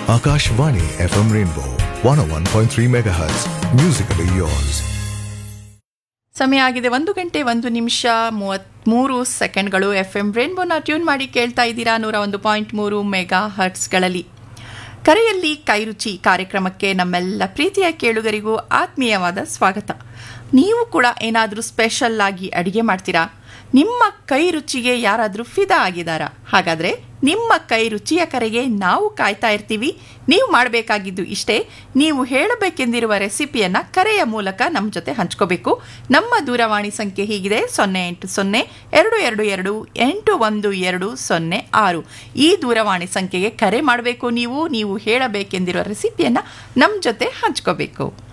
Akashvani FM Rainbow 101.3 MHz. Musically yours. ಸಮಯ ಆಗಿದೆ ಒಂದು ಗಂಟೆ ಒಂದು ನಿಮಿಷ ಮೂವತ್ತ್ಮೂರು ಸೆಕೆಂಡ್ಗಳು ಎಫ್ ಎಂ ರೇನ್ಬೋನ ಟ್ಯೂನ್ ಮಾಡಿ ಕೇಳ್ತಾ ಇದ್ದೀರಾ ನೂರ ಒಂದು ಪಾಯಿಂಟ್ ಮೂರು ಮೆಗಾ ಹರ್ಟ್ಸ್ಗಳಲ್ಲಿ ಕರೆಯಲ್ಲಿ ಕೈರುಚಿ ಕಾರ್ಯಕ್ರಮಕ್ಕೆ ನಮ್ಮೆಲ್ಲ ಪ್ರೀತಿಯ ಕೇಳುಗರಿಗೂ ಆತ್ಮೀಯವಾದ ಸ್ವಾಗತ ನೀವು ಕೂಡ ಏನಾದರೂ ಸ್ಪೆಷಲ್ ಆಗಿ ಅಡಿಗೆ ಮಾಡ್ತೀರಾ ನಿಮ್ಮ ಕೈ ರುಚಿಗೆ ಯಾರಾದರೂ ಫಿದಾ ಆಗಿದ್ದಾರಾ ಹಾಗಾದರೆ ನಿಮ್ಮ ಕೈ ರುಚಿಯ ಕರೆಗೆ ನಾವು ಕಾಯ್ತಾ ಇರ್ತೀವಿ ನೀವು ಮಾಡಬೇಕಾಗಿದ್ದು ಇಷ್ಟೇ ನೀವು ಹೇಳಬೇಕೆಂದಿರುವ ರೆಸಿಪಿಯನ್ನು ಕರೆಯ ಮೂಲಕ ನಮ್ಮ ಜೊತೆ ಹಂಚ್ಕೋಬೇಕು ನಮ್ಮ ದೂರವಾಣಿ ಸಂಖ್ಯೆ ಹೀಗಿದೆ ಸೊನ್ನೆ ಎಂಟು ಸೊನ್ನೆ ಎರಡು ಎರಡು ಎರಡು ಎಂಟು ಒಂದು ಎರಡು ಸೊನ್ನೆ ಆರು ಈ ದೂರವಾಣಿ ಸಂಖ್ಯೆಗೆ ಕರೆ ಮಾಡಬೇಕು ನೀವು ನೀವು ಹೇಳಬೇಕೆಂದಿರುವ ರೆಸಿಪಿಯನ್ನು ನಮ್ಮ ಜೊತೆ ಹಂಚ್ಕೋಬೇಕು